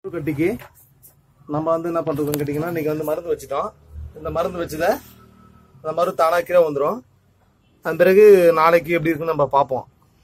கட்டிக்கு நம்ம வந்து என்ன பண்றதுன்னு கேட்டிங்கன்னா இன்னைக்கு வந்து மருந்து வச்சுட்டோம் இந்த மருந்து வச்சத அந்த மருந்து தானா கீழே வந்துடும் அதன் பிறகு நாளைக்கு எப்படி இருக்குன்னு நம்ம பார்ப்போம்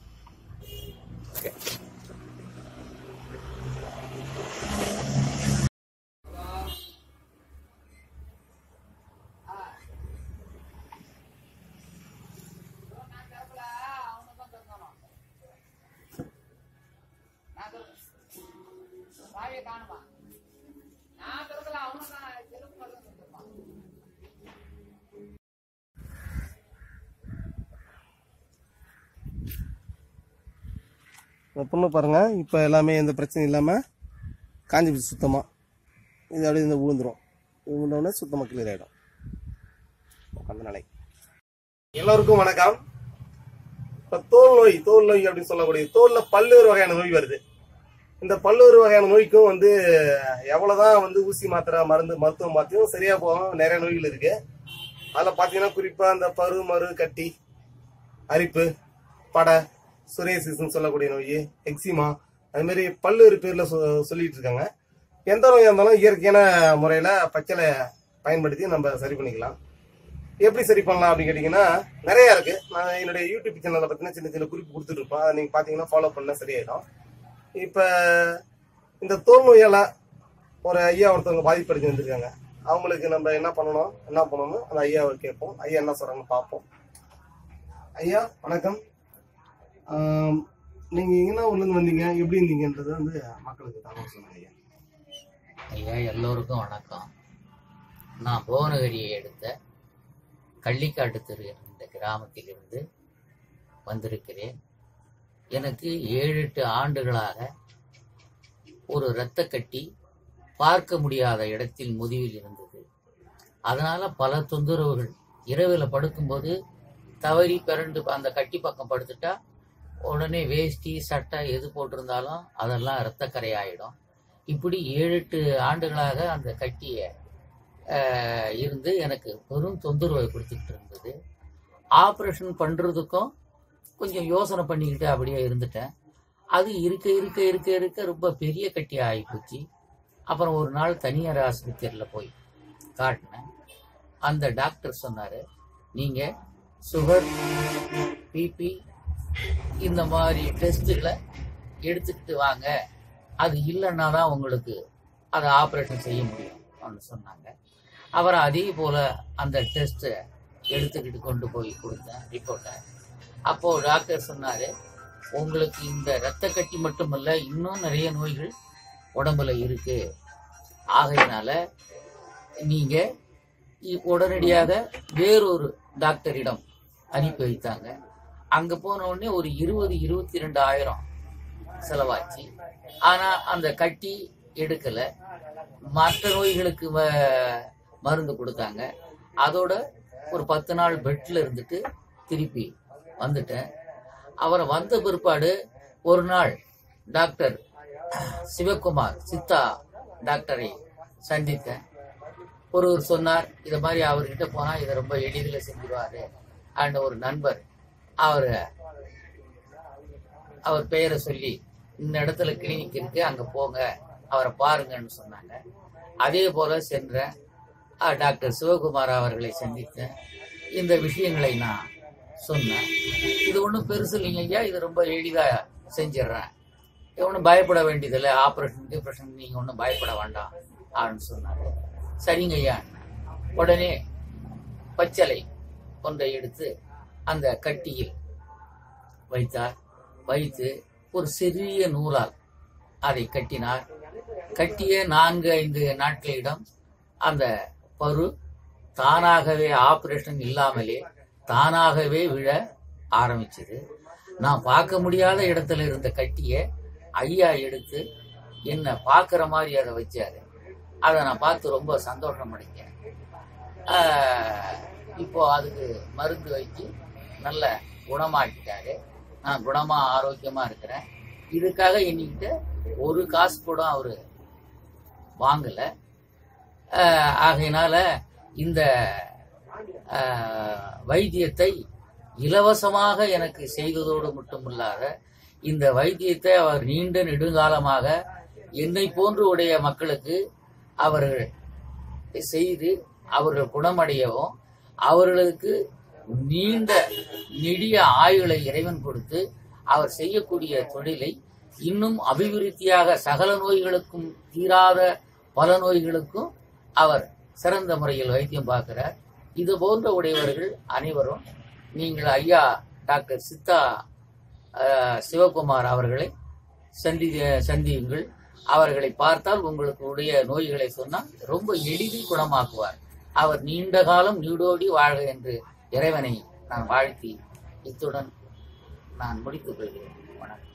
இந்த பொண்ணு பாருங்க இப்போ எல்லாமே எந்த பிரச்சனையும் இல்லாமல் காஞ்சி போச்சு சுத்தமாக இது அப்படியே இந்த விழுந்துரும் விழுந்தோடனே சுத்தமாக கிளியர் ஆகிடும் உட்காந்த நிலை எல்லோருக்கும் வணக்கம் இப்போ தோல் நோய் தோல் நோய் அப்படின்னு சொல்லக்கூடிய தோலில் பல்வேறு வகையான நோய் வருது இந்த பல்வேறு வகையான நோய்க்கும் வந்து எவ்வளோதான் வந்து ஊசி மாத்திரை மருந்து மருத்துவம் மாற்றியும் சரியாக போகும் நிறைய நோய்கள் இருக்கு அதில் பார்த்தீங்கன்னா குறிப்பாக இந்த பரு மறு கட்டி அரிப்பு படை சுரேசிஸ்ன்னு சொல்லக்கூடிய நோய் எக்ஸிமா அது மாதிரி பல்வேறு பேர்ல சொ- சொல்லிட்டு இருக்காங்க எந்த நோயா இருந்தாலும் இயற்கையான முறையில பச்சளை பயன்படுத்தி நம்ம சரி பண்ணிக்கலாம் எப்படி சரி பண்ணலாம் அப்படின்னு கேட்டீங்கன்னா நிறைய இருக்கு நான் என்னுடைய யூடியூப் சேனல்ல பார்த்தீங்கன்னா சின்ன சின்ன குறிப்பு கொடுத்துட்டு இருப்பேன் அதை நீங்க பாத்தீங்கன்னா ஃபாலோ பண்ண சரியாயிடும் இப்ப இந்த தோல் நோயால ஒரு ஐயா ஒருத்தவங்க பாதிப்படைஞ்சு வந்திருக்காங்க அவங்களுக்கு நம்ம என்ன பண்ணணும் என்ன பண்ணணும் அந்த ஐயாவை கேட்போம் ஐயா என்ன சொல்றாங்கன்னு பார்ப்போம் ஐயா வணக்கம் ஆம், நீங்க என்ன ஊர்ல இருந்து வந்தீங்க எப்படி இருந்தீங்கன்றது வந்து மக்களுக்கு தகவல் சொல்லுங்க ஐயா ஐயா எல்லோருக்கும் வணக்கம் நான் புவனகிரியை எடுத்த கள்ளிக்காட்டு தெரு என்ற கிராமத்திலிருந்து வந்திருக்கிறேன் எனக்கு ஏழு எட்டு ஆண்டுகளாக ஒரு இரத்த கட்டி பார்க்க முடியாத இடத்தில் முதுகில் இருந்தது அதனால பல தொந்தரவுகள் இரவில் படுக்கும்போது தவறி பிறண்டு அந்த கட்டி பக்கம் படுத்துட்டா உடனே வேஷ்டி சட்டை எது போட்டிருந்தாலும் அதெல்லாம் இரத்தக்கரை ஆயிடும் இப்படி ஏழு எட்டு ஆண்டுகளாக அந்த கட்டிய அஹ், இருந்து எனக்கு பெரும் தொந்தரவை கொடுத்துக்கிட்டு இருந்தது ஆப்ரேஷன் பண்ணுறதுக்கும் கொஞ்சம் யோசனை பண்ணிக்கிட்டு அப்படியே இருந்துட்டேன் அது இருக்க இருக்க இருக்க இருக்க ரொம்ப பெரிய கட்டி ஆகிப்போச்சு அப்புறம் ஒரு நாள் தனியார் ஆஸ்பத்திரியில் போய் காட்டினேன் அந்த டாக்டர் சொன்னார் நீங்கள் சுகர் பிபி இந்த மாதிரி டெஸ்ட்டுகளை எடுத்துக்கிட்டு வாங்க அது இல்லைன்னா தான் உங்களுக்கு அதை ஆப்ரேஷன் செய்ய முடியும் அப்படின்னு சொன்னாங்க அப்புறம் அதே போல் அந்த டெஸ்ட்டை எடுத்துக்கிட்டு கொண்டு போய் கொடுத்தேன் ரிப்போர்ட்டை அப்போது டாக்டர் சொன்னார் உங்களுக்கு இந்த இரத்த கட்டி மட்டுமல்ல இன்னும் நிறைய நோய்கள் உடம்புல இருக்கு ஆகையினால நீங்கள் உடனடியாக வேறொரு டாக்டரிடம் அனுப்பி வைத்தாங்க அங்கே போன உடனே ஒரு இருபது இருபத்தி ரெண்டு ஆயிரம் செலவாச்சு ஆனா அந்த கட்டி எடுக்கல மற்ற நோய்களுக்கு ம- மருந்து கொடுத்தாங்க அதோட ஒரு பத்து நாள் பெட்ல இருந்துட்டு திருப்பி வந்துட்டேன் அவரை வந்த பிற்பாடு ஒரு நாள் டாக்டர் சிவகுமார் சித்தா டாக்டரை சந்தித்தேன் ஒருவர் சொன்னார் இதை மாதிரி அவர்கிட்ட போனா இதை ரொம்ப எளிதில் செஞ்சிருவாரு அண்ட் ஒரு நண்பர் அவர் அவர் பெயரை சொல்லி இந்த இடத்துல கிளினிக் இருக்கு அங்க போங்க அவரை பாருங்கன்னு சொன்னாங்க அதே போல சென்றேன் அஹ், டாக்டர் சிவகுமார் அவர்களை சந்தித்தேன் இந்த விஷயங்களை நான் சொன்னேன் இது ஒன்றும் பெருசு இல்லைங்க ஐயா இது ரொம்ப எளிதா செஞ்சிடுறேன் ஒன்றும் பயப்பட வேண்டியதில்லை ஆப்ரேஷன் டிப்ரெஷன் நீங்கள் ஒன்றும் பயப்பட வேண்டாம் அப்படின்னு சொன்னாரு சரிங்க ஐயா உடனே பச்சலை ஒன்றை எடுத்து அந்த கட்டியில் வைத்தார் வைத்து ஒரு சிறிய நூலால் அதை கட்டினார் கட்டிய நான்கு ஐந்து நாட்களிடம் அந்த பரு தானாகவே ஆபரேஷன் இல்லாமலே தானாகவே விழ ஆரம்பிச்சது நான் பார்க்க முடியாத இடத்துல இருந்த கட்டிய ஐயா எடுத்து என்ன பார்க்குற மாதிரி அதை வச்சாரு அதை நான் பார்த்து ரொம்ப சந்தோஷம் அடைஞ்சேன் ஆஹ், இப்போ அதுக்கு மருந்து வச்சு நல்ல குணமாக்கிட்டாரு நான் குணமா ஆரோக்கியமா இருக்கிறேன் இதுக்காக என்கிட்ட ஒரு காசு கூட அவரு வாங்கல ஆஹ், ஆகையினால இந்த ஆஹ், வைத்தியத்தை இலவசமாக எனக்கு செய்ததோடு மட்டுமில்லாத இந்த வைத்தியத்தை அவர் நீண்ட நெடுங்காலமாக என்னை போன்று உடைய மக்களுக்கு அவர்கள் செய்து அவர்கள் குணமடையவும் அவர்களுக்கு நீண்ட நெடிய ஆயுளை இறைவன் கொடுத்து அவர் செய்யக்கூடிய தொழிலை இன்னும் அபிவிருத்தியாக சகல நோய்களுக்கும் தீராத பல நோய்களுக்கும் அவர் சிறந்த முறையில் வைத்தியம் பார்க்கிறார் இது போன்ற உடையவர்கள் அனைவரும் நீங்கள் ஐயா டாக்டர் சித்தா அஹ், சிவகுமார் அவர்களை சந்தி சந்தியுங்கள் அவர்களை பார்த்தால் உங்களுக்கு உடைய நோய்களை சொன்னால் ரொம்ப எளிதில் குணமாக்குவார் அவர் நீண்ட காலம் நீடோடி வாழ்க என்று இறைவனை நான் வாழ்த்தி இத்துடன் நான் முடித்துக் கொள்கிறேன் வணக்கம்